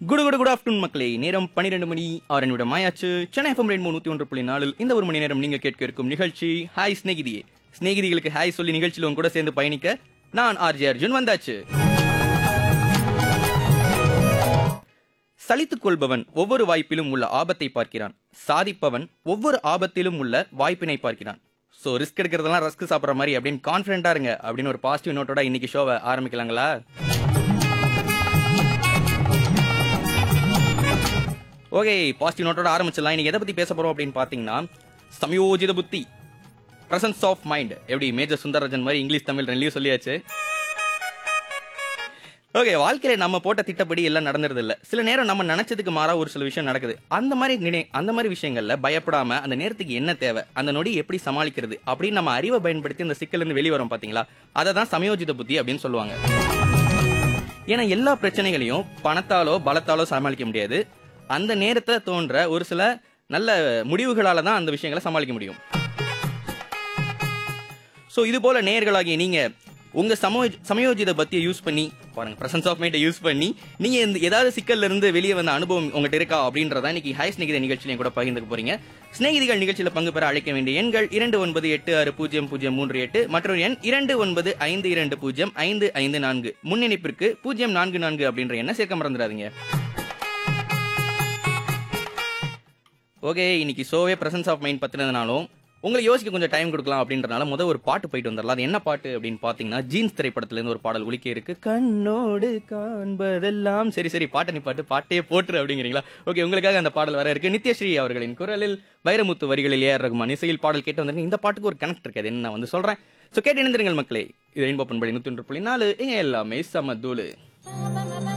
குடு குடு good afternoon மக்களே நேரம் பன்னிரெண்டு மணி ஆறு நிமிடம் ஆயாச்சு சென்னை எஃப்எம் ரெண்டு நூற்றி ஒன்று புள்ளி நாலில் இந்த ஒரு மணி நேரம் நீங்கள் கேட்க இருக்கும் நிகழ்ச்சி ஹாய் ஸ்நேகிதியே ஸ்நேகிதிகளுக்கு ஹாய் சொல்லி நிகழ்ச்சியில் உங்க கூட சேர்ந்து பயணிக்க நான் ஆர்ஜே அர்ஜுன் வந்தாச்சு சலித்துக் கொள்பவன் ஒவ்வொரு வாய்ப்பிலும் உள்ள ஆபத்தை பார்க்கிறான் சாதிப்பவன் ஒவ்வொரு ஆபத்திலும் உள்ள வாய்ப்பினை பார்க்கிறான் ஸோ ரிஸ்க் எடுக்கிறதெல்லாம் ரஸ்க் சாப்பிட்ற மாதிரி அப்படின்னு கான்ஃபிடென்ட்டா இருங்க அப்படின்னு ஒரு பாசிட்டிவ் நோட்டோட இன்னைக்கு ஷோவை ஆரம்பிக்கலாங்களா ஓகே பாசிட்டிவ் நோட்டோட ஆரம்பிச்சிடலாம் இன்னைக்கு எதை பத்தி பேச போறோம் அப்படின்னு பாத்தீங்கன்னா சமயோஜித புத்தி பிரசன்ஸ் ஆஃப் மைண்ட் எப்படி மேஜர் சுந்தரராஜன் மாதிரி இங்கிலீஷ் தமிழ் ரெண்டுலையும் சொல்லியாச்சு ஓகே வாழ்க்கையில நம்ம போட்ட திட்டப்படி எல்லாம் நடந்துறது இல்ல சில நேரம் நம்ம நினைச்சதுக்கு மாறா ஒரு சில விஷயம் நடக்குது அந்த மாதிரி நினை அந்த மாதிரி விஷயங்கள்ல பயப்படாம அந்த நேரத்துக்கு என்ன தேவை அந்த நொடி எப்படி சமாளிக்கிறது அப்படின்னு நம்ம அறிவை பயன்படுத்தி அந்த சிக்கல்ல இருந்து வெளியே வரோம் பாத்தீங்களா அதை தான் சமயோஜித புத்தி அப்படின்னு சொல்லுவாங்க ஏன்னா எல்லா பிரச்சனைகளையும் பணத்தாலோ பலத்தாலோ சமாளிக்க முடியாது அந்த நேரத்துல தோன்ற ஒரு சில நல்ல முடிவுகளால தான் அந்த விஷயங்களை சமாளிக்க முடியும் ஸோ இது போல நேர்களாகிய நீங்க உங்க சமோ சமயோஜித பத்தியை யூஸ் பண்ணி பாருங்க பிரசன்ஸ் ஆஃப் மைண்டை யூஸ் பண்ணி நீங்க இந்த ஏதாவது சிக்கல்ல இருந்து வெளியே வந்த அனுபவம் உங்ககிட்ட இருக்கா அப்படின்றத இன்னைக்கு ஹை ஸ்நேகித நிகழ்ச்சியில கூட பகிர்ந்துக்க போறீங்க ஸ்நேகிதிகள் நிகழ்ச்சியில பங்கு பெற அழைக்க வேண்டிய எண்கள் இரண்டு ஒன்பது எட்டு ஆறு பூஜ்ஜியம் பூஜ்ஜியம் மூன்று எட்டு மற்றொரு எண் இரண்டு ஒன்பது ஐந்து இரண்டு பூஜ்ஜியம் ஐந்து ஐந்து நான்கு முன்னிணைப்பிற்கு பூஜ்ஜியம் நான்கு நான்கு அப்படின்ற எண்ணை சேர்க்க மறந்துடாதீங்க ஓகே இன்னைக்கு ஷோவே பிரசன்ஸ் ஆஃப் மைண்ட் பத்தினதுனாலும் உங்களை யோசிக்க கொஞ்சம் டைம் கொடுக்கலாம் அப்படின்றனால முதல் ஒரு பாட்டு போயிட்டு வந்துடலாம் அது என்ன பாட்டு அப்படின்னு பார்த்தீங்கன்னா ஜீன்ஸ் திரைப்படத்துல இருந்து ஒரு பாடல் ஒலிக்க இருக்கு கண்ணோடு காண்பதெல்லாம் சரி சரி பாட்டை நீ பாட்டு பாட்டே போட்டுரு அப்படிங்கிறீங்களா ஓகே உங்களுக்காக அந்த பாடல் வர இருக்கு நித்யஸ்ரீ அவர்களின் குரலில் வைரமுத்து வரிகளில் ஏஆர் ரகுமான் இசையில் பாடல் கேட்டு வந்திருக்கீங்க இந்த பாட்டுக்கு ஒரு கனெக்ட் இருக்கு அது என்ன நான் வந்து சொல்றேன் ஸோ கேட்டு இணைந்திருங்கள் மக்களே இது ரெயின்போ பண்படி நூற்றி ஒன்று புள்ளி நாலு இங்க எல்லாமே சமதூளு